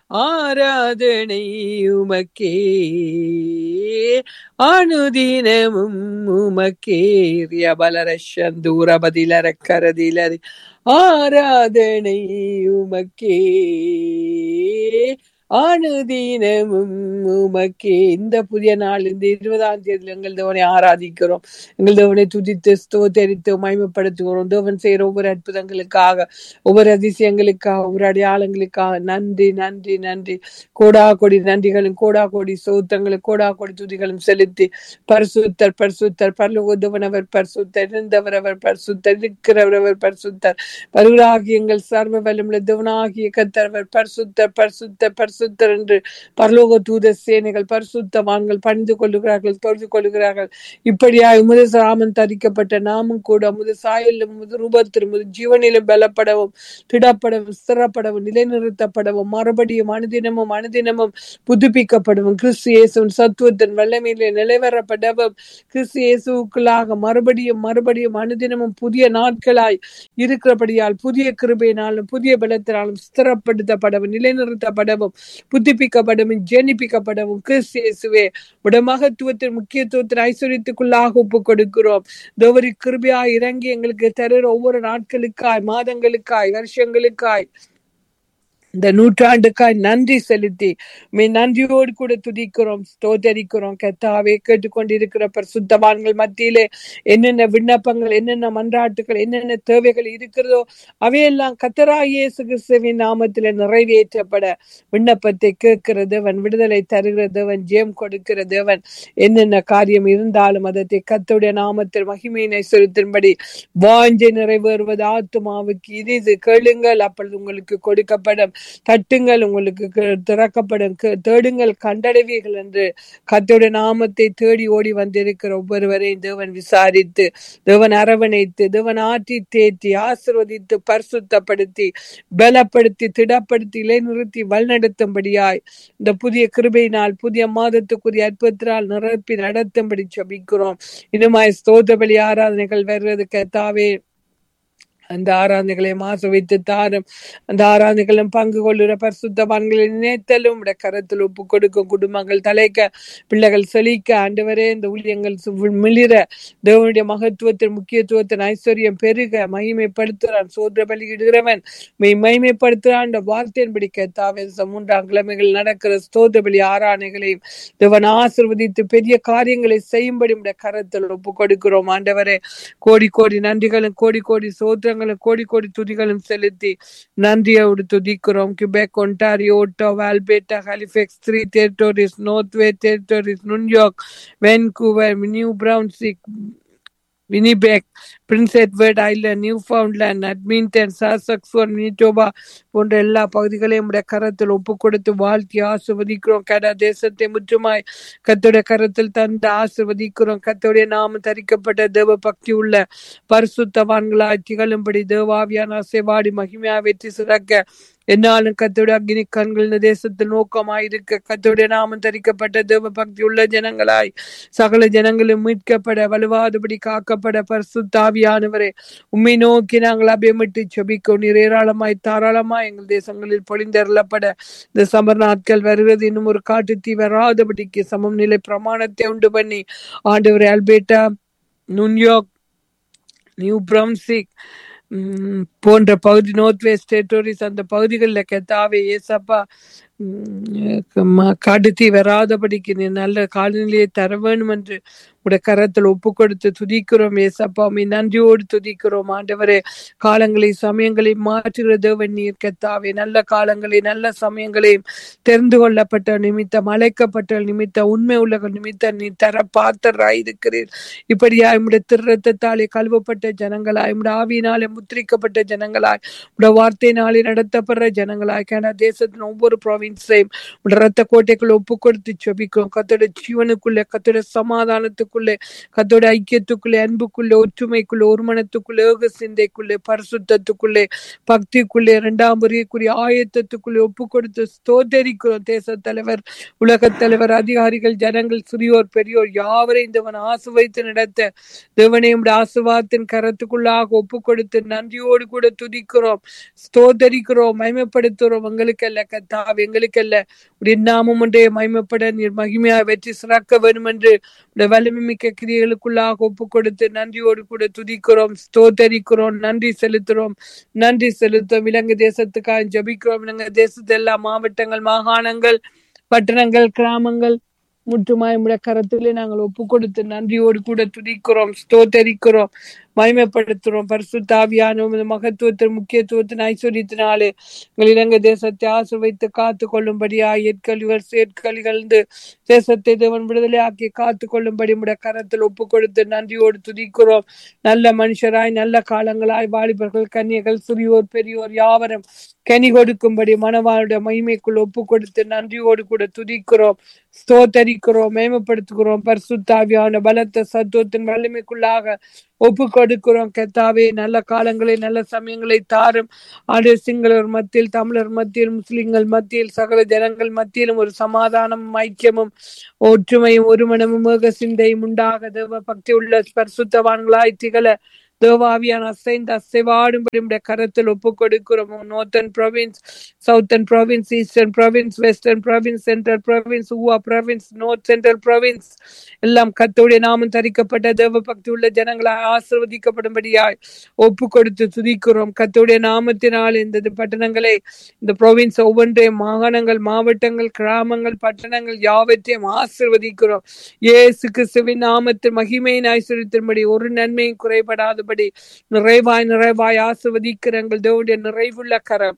ஆராதனை உமக்கே அனுதினமும் உமக்கே ரியபலரஷந்தூர பதிலர கரதிலரி ஆராதனை உமக்கே அனுதினமும் உமக்கே இந்த புதிய நாள் இந்த இருபதாம் தேதியில் எங்கள் தேவனை ஆராதிக்கிறோம் எங்கள் தேவனை துதித்து ஸ்தோத்தரித்து மயமப்படுத்துகிறோம் தேவன் செய்கிற ஒவ்வொரு அற்புதங்களுக்காக ஒவ்வொரு அதிசயங்களுக்காக ஒவ்வொரு அடையாளங்களுக்காக நன்றி நன்றி நன்றி கோடா கொடி நன்றிகளும் கோடா கொடி சோத்தங்களும் கோடா கொடி துதிகளும் செலுத்தி பரிசுத்தர் பரிசுத்தர் பரலோகதவன் அவர் பரிசுத்தர் இருந்தவர் அவர் பரிசுத்தர் இருக்கிறவர் அவர் பரிசுத்தர் பருவராகி எங்கள் சர்வ வல்லமுள்ள தேவனாகிய கத்தரவர் பரிசுத்தர் பரிசுத்தர் பரிசுத்தர் என்று பரலோக தூத சேனைகள் பரிசுத்தவான்கள் பணிந்து கொள்ளுகிறார்கள் தொழுது கொள்ளுகிறார்கள் இப்படியாய் உமது ராமன் தரிக்கப்பட்ட நாமும் கூட உமது சாயலும் உமது ரூபத்திலும் உமது ஜீவனிலும் பலப்படவும் திடப்படவும் ஸ்திரப்படவும் நிலைநிறுத்தப்படவும் மறுபடியும் அனுதினமும் அனுதினமும் புதுப்பிக்கப்படவும் கிறிஸ்து இயேசுவின் சத்துவத்தின் வல்லமையிலே நிலைவரப்படவும் கிறிஸ்து இயேசுக்குள்ளாக மறுபடியும் மறுபடியும் அனுதினமும் புதிய நாட்களாய் இருக்கிறபடியால் புதிய கிருபையினாலும் புதிய பலத்தினாலும் ஸ்திரப்படுத்தப்படவும் நிலைநிறுத்தப்படவும் புதுப்பிக்கப்படவும் ஜெனிப்பிக்கப்படவும் கிறிஸ்து இயேசுவே உடமகத்துவத்தின் முக்கியத்துவத்தின் ஐஸ்வர்யத்துக்குள்ளாக ஒப்பு கொடுக்கிறோம் தோவரி கிருபையாய் இறங்கி எங்களுக்கு தருகிற ஒவ்வொரு நாட்களுக்காய் மாதங்களுக்காய் வருஷங்களுக்காய் இந்த நூற்றாண்டுக்காய் நன்றி செலுத்தி மே நன்றியோடு கூட துதிக்கிறோம் ஸ்தோத்தரிக்கிறோம் கத்தாவே கேட்டுக்கொண்டிருக்கிற பரிசுத்தவான்கள் மத்தியிலே என்னென்ன விண்ணப்பங்கள் என்னென்ன மன்றாட்டுகள் என்னென்ன தேவைகள் இருக்கிறதோ அவையெல்லாம் கத்தரா இயேசு கிறிஸ்துவின் நாமத்தில நிறைவேற்றப்பட விண்ணப்பத்தை கேட்கிற தேவன் விடுதலை தருகிற தேவன் ஜெயம் கொடுக்கிற தேவன் என்னென்ன காரியம் இருந்தாலும் அதத்தை கத்தோடைய நாமத்தில் மகிமையினை செலுத்தின்படி வாஞ்சை நிறைவேறுவது ஆத்துமாவுக்கு இது இது கேளுங்கள் அப்பொழுது உங்களுக்கு கொடுக்கப்படும் தட்டுங்கள் உங்களுக்கு க- திறக்கப்படும் கே- தேடுங்கள் கண்டடைவீர்கள் என்று கர்த்தருடைய நாமத்தை தேடி ஓடி வந்திருக்கிற ஒவ்வொருவரையும் தேவன் விசாரித்து தேவன் அரவணைத்து தேவன் ஆற்றி தேற்றி ஆசிர்வதித்து பரிசுத்தப்படுத்தி பலப்படுத்தி திடப்படுத்தி இலைநிறுத்தி வழிநடத்தும்படியாய் இந்த புதிய கிருபையினால் புதிய மாதத்துக்குரிய அற்புதத்தினால் நிரப்பி நடத்தும்படி ஜெபிக்கிறோம் இனிமாய் ஸ்தோத பலி ஆராதனைகள் வருவது கத்தாவே அந்த ஆராதனைகளை மாசு வைத்து தாரும் அந்த ஆராதனைகளும் பங்கு கொள்ளுற பரிசுத்தவான்களை நினைத்தலும் உடைய கரத்தில் ஒப்பு கொடுக்கும் குடும்பங்கள் தலைக்க பிள்ளைகள் செழிக்க ஆண்டவரே இந்த ஊழியங்கள் சு- மிளிர தேவனுடைய மகத்துவத்தின் முக்கியத்துவத்தின் ஐஸ்வர்யம் பெருக மகிமைப்படுத்துறான் சோதர பலியிடுகிறவன் மெய் மகிமைப்படுத்துறான் அந்த வார்த்தையின்படி கேத்தாவே மூன்றாம் கிழமைகள் நடக்கிற ஸ்தோத்திர பலி ஆராதனைகளையும் தேவன் ஆசிர்வதித்து பெரிய காரியங்களை செய்யும்படி உடைய கரத்தில் ஒப்பு கொடுக்கிறோம் ஆண்டவரே கோடி கோடி நன்றிகளும் கோடி கோடி சோத்திரங்களும் கோடி கோடி துதிகளும் செலுத்தி நன்றியோடு துதிக்கிறோம் Quebec Ontario Ottawa Alberta Halifax three territories northwest territories New York Vancouver New Brunswick Winnipeg Prince Edward Island Newfoundland Edmonton Saskatchewan Manitoba போன்ற எல்லா பகுதிகளையும் உடைய கரத்தில் ஒப்பு கொடுத்து வாழ்த்தி ஆசிர்வதிக்கிறோம் கட தேசத்தை முற்றுமாய் கத்தோடைய கரத்தில் தந்து ஆசிர்வதிக்கிறோம் கத்தோடைய நாம தரிக்கப்பட்ட தேவ பக்தி உள்ள பரிசுத்தவான்களாய் திகழும்படி தேவாவியான அசைவாடி மகிமையா வெற்றி சிறக்க என்னாலும் கத்தோடைய அக்னி கண்கள் இந்த தேசத்தில் நோக்கமாயிருக்க கத்தோடைய நாமம் தரிக்கப்பட்ட தேவ பக்தி உள்ள ஜனங்களாய் சகல ஜனங்களும் மீட்கப்பட வலுவாதபடி காக்கப்பட பரிசுத்தாவியானவரே உம்மை நோக்கி நாங்கள் அபியமிட்டு செபிக்கும் நீர் ஏராளமாய் தாராளமாய் எங்கள் தேசங்களில் பொழிந்தருளப்பட இந்த சமர் நாட்கள் வருகிறது இன்னும் ஒரு காட்டு தீ வராதபடிக்கு சமம் நிலை பிரமாணத்தை உண்டு பண்ணி ஆண்டவரே அல்பேட்டா நியூயார்க் நியூ பிரம்சிக் உம், போன்ற பகுதி நோர்த் வெஸ்ட் டெரிட்டோரிஸ் அந்த பகுதிகளில் கெத்தாவே ஏசப்பா உம், ம- காட்டுத்தீ வராதபடிக்கு நீ நல்ல காலநிலையை தர வேணும் என்று உடைய கரத்தில் ஒப்பு கொடுத்து துதிக்கிறோம் ஏசப்பா உம்மை நன்றியோடு துதிக்கிறோம் ஆண்டவரே காலங்களை சமயங்களை மாற்றுகிற தேவன் நீர் கெத்தாவே நல்ல காலங்களை நல்ல சமயங்களையும் தெரிந்து கொள்ளப்பட்ட நிமித்தம் அழைக்கப்பட்ட நிமித்தம் உண்மை உள்ள நிமித்தம் நீ தர பாத்தராய் இருக்கிறீர் இப்படியா உம்முடைய திருரத்தத்தாலே கழுவப்பட்ட ஜனங்களாய் உம்முடைய ஆவியினாலே முத்திரிக்கப்பட்ட ஜனங்களாய் உடைய வார்த்தையினாலே நடத்தப்படுற ஜனங்களாய் கனடா தேசத்தின் ஒவ்வொரு ப்ராவின்ஸையும் உடைய ரத்த கோட்டைக்குள்ள ஒப்பு கொடுத்து செபிக்கும் கத்தோட ஜீவனுக்குள்ளே கத்தோட சமாதானத்துக்குள்ளே கத்தோட ஐக்கியத்துக்குள்ளே அன்புக்குள்ளே ஒற்றுமைக்குள்ளே ஒருமனத்துக்குள்ளே ஏக சிந்தைக்குள்ளே பரிசுத்தத்துக்குள்ளே பக்திக்குள்ளே இரண்டாம் முறைக்குரிய ஆயத்தத்துக்குள்ளே ஒப்பு கொடுத்து ஸ்தோத்தரிக்கிறோம் தேச தலைவர் உலகத் தலைவர் அதிகாரிகள் ஜனங்கள் சிறியோர் பெரியோர் யாவரையும் தேவன் ஆசு வைத்து நடத்த தேவனே உம்முடைய ஆசுவாத்தின் கரத்துக்குள்ளாக ஒப்பு கொடுத்து நன்றியோடு கூட துதிக்கிறோம் ஸ்தோத்தரிக்கிறோம் மகிமைப்படுத்துகிறோம் எங்களுக்கு அல்ல கத்தாவே எங்களுக்கு எங்களுக்கு அல்ல உடைய நாமம் ஒன்றே மகிமைப்பட நீர் மகிமையா வெற்றி சிறக்க வேண்டும் என்று உடைய வலிமை மிக்க கிரியைகளுக்குள்ளாக ஒப்பு கொடுத்து நன்றியோடு கூட துதிக்கிறோம் ஸ்தோத்தரிக்கிறோம் நன்றி செலுத்துறோம் நன்றி செலுத்தும் இலங்கை தேசத்துக்காக ஜபிக்கிறோம் இலங்கை தேசத்து எல்லா மாவட்டங்கள் மாகாணங்கள் பட்டணங்கள் கிராமங்கள் முற்றுமாய் உடைய கரத்திலே நாங்கள் ஒப்பு கொடுத்து நன்றியோடு கூட துதிக்கிறோம் ஸ்தோத்தரிக்கிறோம் மகிமைப்படுத்துறோம் பரிசுத்தாவியான உமது மகத்துவத்தின் முக்கியத்துவத்தின் ஐஸ்வர்யத்தினாலே எங்கள் இலங்கை தேசத்தை ஆசிர்வைத்து காத்து கொள்ளும்படியா ஏற்கல்விகள் சேர்க்கல்கள் தேசத்தை தேவன் விடுதலை ஆக்கி காத்து கொள்ளும்படி உடைய கரத்தில் ஒப்பு கொடுத்து நன்றியோடு துதிக்கிறோம் நல்ல மனுஷராய் நல்ல காலங்களாய் வாலிபர்கள் கன்னியர்கள் சிறியோர் பெரியோர் யாவரும் கனி கொடுக்கும்படி மனவாளுடைய மகிமைக்குள் ஒப்பு கொடுத்து நன்றியோடு கூட துதிக்கிறோம் ஸ்தோத்தரிக்கிறோம் மேம்படுத்துகிறோம் பரிசுத்தாவியான பலத்த சத்துவத்தின் வலிமைக்குள்ளாக ஒப்பு கொடுக்கிறோம் கத்தாவே நல்ல காலங்களை நல்ல சமயங்களை தாரும் ஆடு சிங்களர் மத்தியில் தமிழர் மத்தியில் முஸ்லிம்கள் மத்தியில் சகல ஜனங்கள் மத்தியிலும் ஒரு சமாதானம் ஐக்கியமும் ஒற்றுமையும் ஒருமனமும் ஏக சிந்தையும் உண்டாக தேவ பக்தி உள்ள பரிசுத்தவான்களாய் திகழ தேவாவியான அசைந்து அசைவாடும்படி உடைய கரத்தில் ஒப்பு கொடுக்கிறோம் northern province southern province eastern province western province central province Uva province north central province எல்லாம் கத்தோடைய நாமம் தரிக்கப்பட்ட தேவ பக்தி உள்ள ஜனங்களாய் ஆசிர்வதிக்கப்படும்படியாய் ஒப்பு கொடுத்து துதிக்கிறோம் கத்தோடைய நாமத்தினால் இந்த பட்டணங்களை இந்த ப்ரொவின்ஸ் ஒவ்வொன்றையும் மாகாணங்கள் மாவட்டங்கள் கிராமங்கள் பட்டணங்கள் யாவற்றையும் ஆசிர்வதிக்கிறோம் இயேசு கிறிஸ்துவின் நாமத்தில் மகிமையின் ஐஸ்வர்யத்தின்படி ஒரு நன்மையும் குறைபடாதபடி நிறைவாய் நிறைவாய் ஆசிர்வதிக்கிற எங்கள் தேவனுடைய நிறைவுள்ள கரம்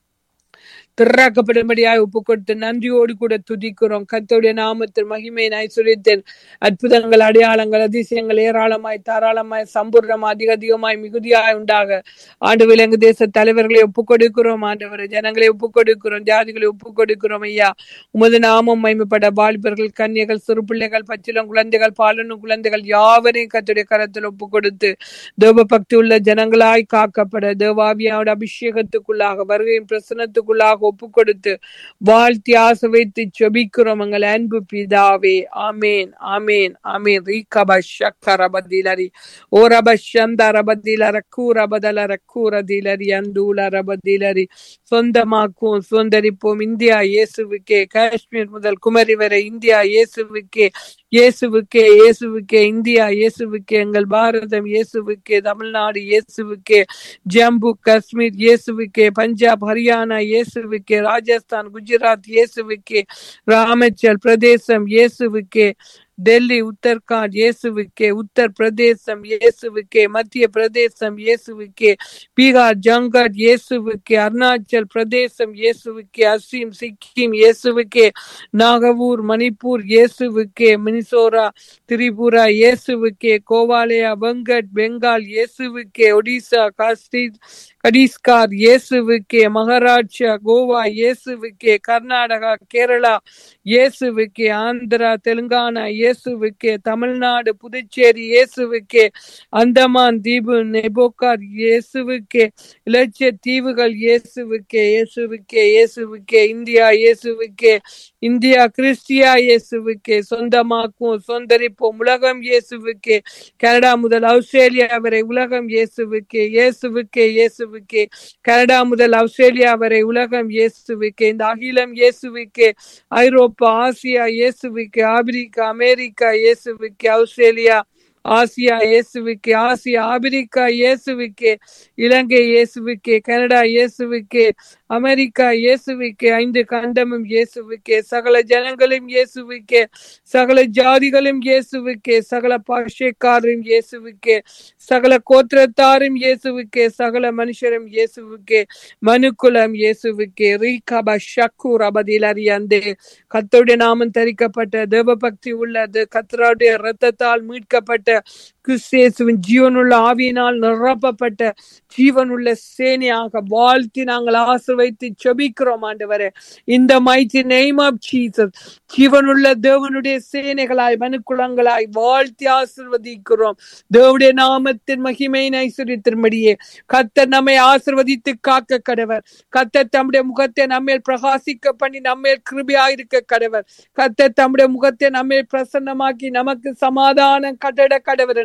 திறக்கப்படும்படியாய் ஒப்பு கொடுத்து நன்றியோடு கூட துதிக்கிறோம் கத்தோடைய நாமத்தில் மகிமையின் ஐஸ்வர்யத்தின் அற்புதங்கள் அடையாளங்கள் அதிசயங்கள் ஏராளமாய் தாராளமாய் சம்பூர்ணம் அதிக அதிகமாய் மிகுதியாய் உண்டாக ஆண்டு விலங்கு தேச தலைவர்களை ஒப்பு கொடுக்கிறோம் ஆண்டவரை ஜனங்களை ஒப்பு கொடுக்கிறோம் ஜாதிகளை ஒப்பு கொடுக்கிறோம் ஐயா உமது நாமம் மகிமைப்பட வாலிபர்கள் கன்னியர்கள் சிறு பிள்ளைகள் பச்சிலம் குழந்தைகள் பாலனும் குழந்தைகள் யாவரையும் கத்துடைய கரத்தில் ஒப்பு கொடுத்து தேவ பக்தி உள்ள ஜனங்களாய் காக்கப்பட தேவாவியாவோட அபிஷேகத்துக்குள்ளாக வருகையின் பிரசனத்துக்குள்ளாக ஒப்பு கொடுத்து வாழ்த்தி ஆசை வைத்து செபிக்கிறோம் எங்கள் அன்பு பிதாவே ஆமேன் ஆமேன் ஆமேன் ரீகப ஷக்கரபதிலரி ஓரப சந்தரபதிலர கூரபதலர கூரதிலரி அந்தூலரபதிலரி சொந்தமாக்கும் சுதந்திரிப்போம் இந்தியா இயேசுவுக்கே காஷ்மீர் முதல் குமரி வரை இந்தியா இயேசுவுக்கே இயேசுவுக்கே இயேசுவுக்கே இந்தியா இயேசுவுக்கே எங்கள் பாரதம் இயேசுவுக்கே தமிழ்நாடு இயேசுவுக்கே ஜம்மு காஷ்மீர் இயேசுவுக்கே பஞ்சாப் ஹரியானா இயேசுவுக்கே ராஜஸ்தான் குஜராத் இயேசுவுக்கே ராமச்சல் பிரதேசம் இயேசுவுக்கே டெல்லி உத்தரகாண்ட் இயேசுவுக்கே உத்தர் பிரதேசம் இயேசுவுக்கே மத்திய பிரதேசம் இயேசுவுக்கே பீகார் ஜங்கட் இயேசுவுக்கே அருணாச்சல் பிரதேசம் இயேசுவுக்கே அசீம் சிக்கிம் இயேசுவுக்கே நாகவூர் மணிப்பூர் இயேசுவுக்கே மினிசோரா திரிபுரா இயேசுவுக்கே கோவாலயா வெங்கட் பெங்கால் இயேசுவுக்கே ஒடிசா காஸ்டி கடிஸ்கார் இயேசுவுக்கே மகாராஷ்டிரா கோவா இயேசுவுக்கே கர்நாடகா கேரளா இயேசுவுக்கே ஆந்திரா தெலுங்கானா இயேசுவுக்கே தமிழ்நாடு புதுச்சேரி இயேசுவுக்கே அந்தமான் தீபு நெபோக்கார் இயேசுவுக்கே இலட்சிய தீவுகள் இயேசுவுக்கே இயேசுவுக்கே இயேசுவுக்கே இந்தியா இயேசுவுக்கே இந்தியா கிறிஸ்டியா இயேசுவுக்கே சொந்தமாக்கும் சொந்தரிப்போம் உலகம் இயேசுவுக்கே கனடா முதல் ஆஸ்திரேலியா வரை உலகம் இயேசுவுக்கே இயேசுவுக்கே இயேசுவுக்கே கனடா முதல் ஆஸ்திரேலியா வரை உலகம் இயேசுவுக்கே இந்த அகிலம் இயேசுவுக்கே ஐரோப்பா ஆசியா இயேசுவுக்கே ஆப்பிரிக்கா அமெரிக்கா இயேசுவுக்கே ஆஸ்திரேலியா ஆசியா இயேசுவுக்கே ஆசியா ஆப்பிரிக்கா இயேசுவுக்கே இலங்கை இயேசுவுக்கே கனடா இயேசுவுக்கே அமெரிக்கா இயேசுவுக்கே ஐந்து கண்டமும் இயேசுவுக்கே சகல ஜனங்களும் இயேசுவுக்கே சகல ஜாதிகளும் இயேசுவுக்கே சகல பாஷைக்காரரும் இயேசுவுக்கே சகல கோத்திரத்தாரும் இயேசுவுக்கே சகல மனுஷரும் இயேசுவுக்கே மனுக்குலம் இயேசுவுக்கே ரீகப ஷக்கூர் அபதில் அறியந்தே கத்தோடைய நாமம் தரிக்கப்பட்ட தேவ பக்தி உள்ளது கத்தருடைய இரத்தத்தால் மீட்கப்பட்ட கிறிஸ்தேசுவின் ஜீவனுள்ள ஆவியினால் நிரப்பப்பட்ட ஜீவனுள்ள சேனையாக வாழ்த்தி நாங்கள் ஆசிர்வைத்து செபிக்கிறோம் ஆண்டவரே இந்த மைத்தி நெய்ம் ஆஃப் ஜீசஸ் ஜீவனுள்ள தேவனுடைய சேனைகளாய் மனுக்குளங்களாய் வாழ்த்தி ஆசிர்வதிக்கிறோம் தேவனுடைய நாமத்தின் மகிமையின் ஐஸ்வர்யத்தின்படியே கத்தர் நம்மை ஆசிர்வதித்து காக்க கடவர் கத்தர் தம்முடைய முகத்தை நம்மேல் பிரகாசிக்க பண்ணி நம்மேல் கிருபியாயிருக்க கடவர் கத்தர் தம்முடைய முகத்தை நம்மேல் பிரசன்னமாக்கி நமக்கு சமாதானம் கட்டட கடவர் என்று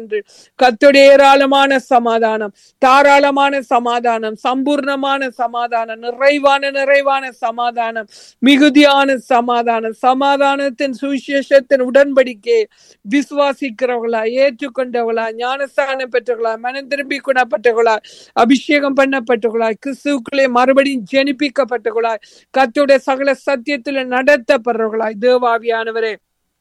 என்று கத்துடைய ஏராளமான சமாதானம் தாராளமான சமாதானம் சம்பூர்ணமான சமாதானம் நிறைவான நிறைவான சமாதானம் மிகுதியான சமாதானம் சமாதானத்தின் சுவிசேஷத்தின் உடன்படிக்கை விசுவாசிக்கிறவர்களா ஏற்றுக்கொண்டவர்களா ஞானஸ்தானம் பெற்றவர்களா மனம் திரும்பி குணப்பட்டவர்களா அபிஷேகம் பண்ணப்பட்டவர்களா கிறிஸ்துக்களே மறுபடியும் ஜெனிப்பிக்கப்பட்டவர்களா கத்துடைய சகல சத்தியத்தில் நடத்தப்படுறவர்களாய் தேவாவியானவரே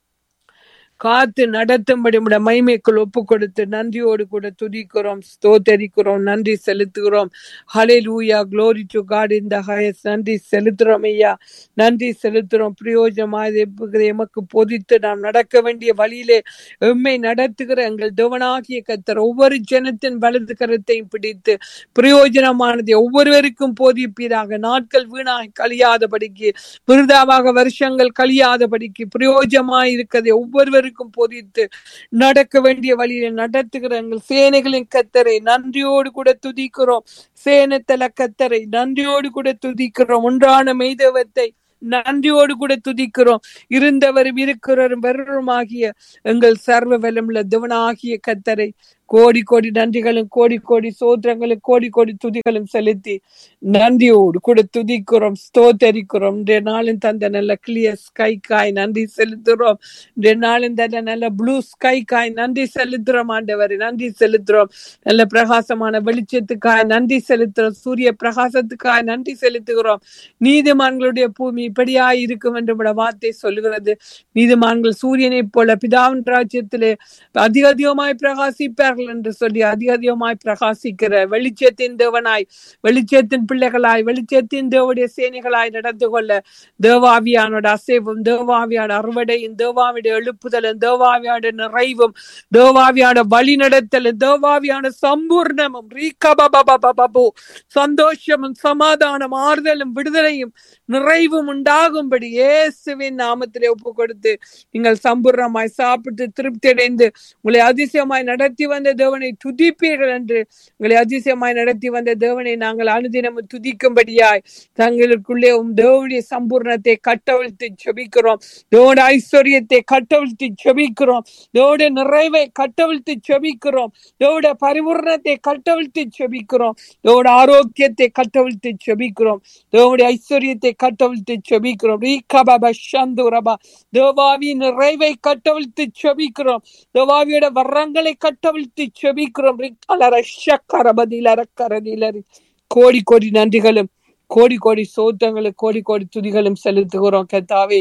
காத்து நடத்தும்படி உடைய மைமைக்குள் ஒப்பு கொடுத்து நன்றியோடு கூட துதிக்கிறோம் ஸ்தோத்தரிக்கிறோம் நன்றி செலுத்துகிறோம் hallelujah glory to God இந்த ஹயஸ் நன்றி செலுத்துறோம் ஐயா நன்றி செலுத்துறோம் பிரயோஜனமாக எமக்கு பொதித்து நாம் நடக்க வேண்டிய வழியிலே எம்மை நடத்துகிற எங்கள் தேவனாகிய கத்தர் ஒவ்வொரு ஜனத்தின் வலது கரத்தையும் பிடித்து பிரயோஜனமானதை ஒவ்வொருவருக்கும் போதிப்பீராக நாட்கள் வீணாக கழியாதபடிக்கு விருதாவாக வருஷங்கள் கழியாதபடிக்கு பிரயோஜனமாய் இருக்கிறதை ஒவ்வொருவருக்கும் போதித்து நடக்க வேண்டிய வழியில நடத்துகிற எங்கள் சேனைகளின் கத்தரை நன்றியோடு கூட துதிக்கிறோம் சேனத்தல கத்தரை நன்றியோடு கூட துதிக்கிறோம் ஒன்றான மெய்தவத்தை நன்றியோடு கூட துதிக்கிறோம் இருந்தவரும் இருக்கிறவரும் வருமாகிய எங்கள் சர்வ வலமுள்ள தேவனாகிய கத்தரை கோடி கோடி நன்றிகளும் கோடி கோடி சோத்திரங்களும் கோடி கோடி துதிகளும் செலுத்தி நன்றியோடு கூட துதிக்கிறோம் ஸ்தோத்தரிக்கிறோம் இன்றைய நாளும் தந்த நல்ல கிளியர் ஸ்கை காய் நன்றி செலுத்துறோம் இன்றைய நாளும் தந்த நல்ல ப்ளூ ஸ்கை காய் நன்றி செலுத்துறோம் ஆண்டவர் நன்றி செலுத்துறோம் நல்ல பிரகாசமான வெளிச்சத்துக்காய் நன்றி செலுத்துறோம் சூரிய பிரகாசத்துக்காய் நன்றி செலுத்துகிறோம் நீதிமான்களுடைய பூமி இப்படியாய் இருக்கும் என்று விட வார்த்தை சொல்லுகிறது நீதிமான்கள் சூரியனை போல பிதாவின் ராஜ்யத்திலே அதிக அதிகமாய் பிரகாசிப்பார்கள் என்று சொல்லி அதிக அதிகமாய் பிரகாசிக்கிற வெளிச்சத்தின் தேவனாய் வெளிச்சத்தின் பிள்ளைகளாய் வெளிச்சத்தின் தேவடைய சேனைகளாய் நடந்து கொள்ள தேவாவியானோட அசைவும் தேவாவியான அறுவடையும் தேவாவியோட எழுப்புதலும் தேவாவியோட நிறைவும் தேவாவியான வழி நடத்தலும் தேவாவியான சம்பூர்ணமும் ரீகபபபபபு சந்தோஷமும் சமாதானம் ஆறுதலும் விடுதலையும் நிறைவும் உண்டாகும்படி இயேசுவின் நாமத்திலே ஒப்பு கொடுத்து நீங்கள் சம்பூர்ணமாய் சாப்பிட்டு திருப்தி அடைந்து உங்களை அதிசயமாய் நடத்தி வந்த தேவனை துதிப்பீர்கள் என்று உங்களை அதிசயமாய் நடத்தி வந்த தேவனை நாங்கள் அனுதினமும் துதிக்கும்படியாய் தங்களுக்குள்ளே உம் தேவனுடைய சம்பூர்ணத்தை கட்டவிழ்த்து செபிக்கிறோம் தேவனுடைய ஐஸ்வர்யத்தை கட்டவிழ்த்து செபிக்கிறோம் தேவனுடைய நிறைவை கட்டவிழ்த்து செபிக்கிறோம் தேவனுடைய பரிபூர்ணத்தை கட்டவிழ்த்து செபிக்கிறோம் தேவனுடைய ஆரோக்கியத்தை கட்டவிழ்த்து செபிக்கிறோம் தேவனுடைய ஐஸ்வர்யத்தை கட்டவிழ்த்து செபிக்கிறோம் ரீகபப சந்துரபா தேவாவி நிறைவை கட்டவிழ்த்து செபிக்கிறோம் தேவாவியோட வரங்களை கட்டவிழ்த்து செபிக்கிறோம் ரிக்கலர ஷக்கரபதிலர கரதிலரி கோடி கோடி நன்றிகளும் கோடி கோடி சோத்தங்களும் கோடி கோடி துதிகளும் செலுத்துகிறோம் கத்தாவே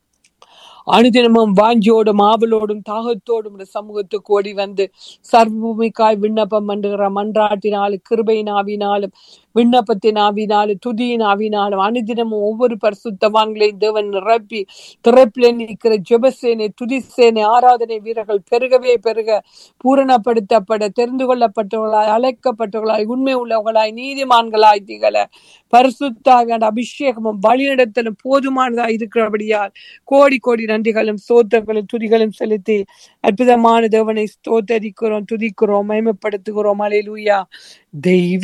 அனுதினமும் வாஞ்சியோடும் ஆவலோடும் தாகத்தோடும் இந்த சமூகத்துக்கு ஓடி வந்து சர்வபூமிக்காய் விண்ணப்பம் பண்ணுகிற மன்றாட்டினாலும் கிருபையின் ஆவினாலும் விண்ணப்பத்தின் ஆவினாலும் துதியின் ஆவினாலும் அனுதினமும் ஒவ்வொரு பரிசுத்தவான்களையும் தேவன் நிரப்பி திறப்பிலே நிற்கிற ஜெபசேனை துதிசேனை ஆராதனை வீரர்கள் பெருகவே பெருக பூரணப்படுத்தப்பட தெரிந்து கொள்ளப்பட்டவர்களாய் அழைக்கப்பட்டவர்களாய் உண்மை உள்ளவர்களாய் நீதிமான்களாய் திகழ பரிசுத்தாவியான அபிஷேகமும் வழிநடத்தலும் போதுமானதாய் இருக்கிறபடியால் கோடி கோடி நன்றிகளும் சோத்தங்களும் துதிகளும் செலுத்தி அற்புதமான தேவனை ஸ்தோத்தரிக்கிறோம் துதிக்கிறோம் மயமப்படுத்துகிறோம் அலையிலூயா தெய்வ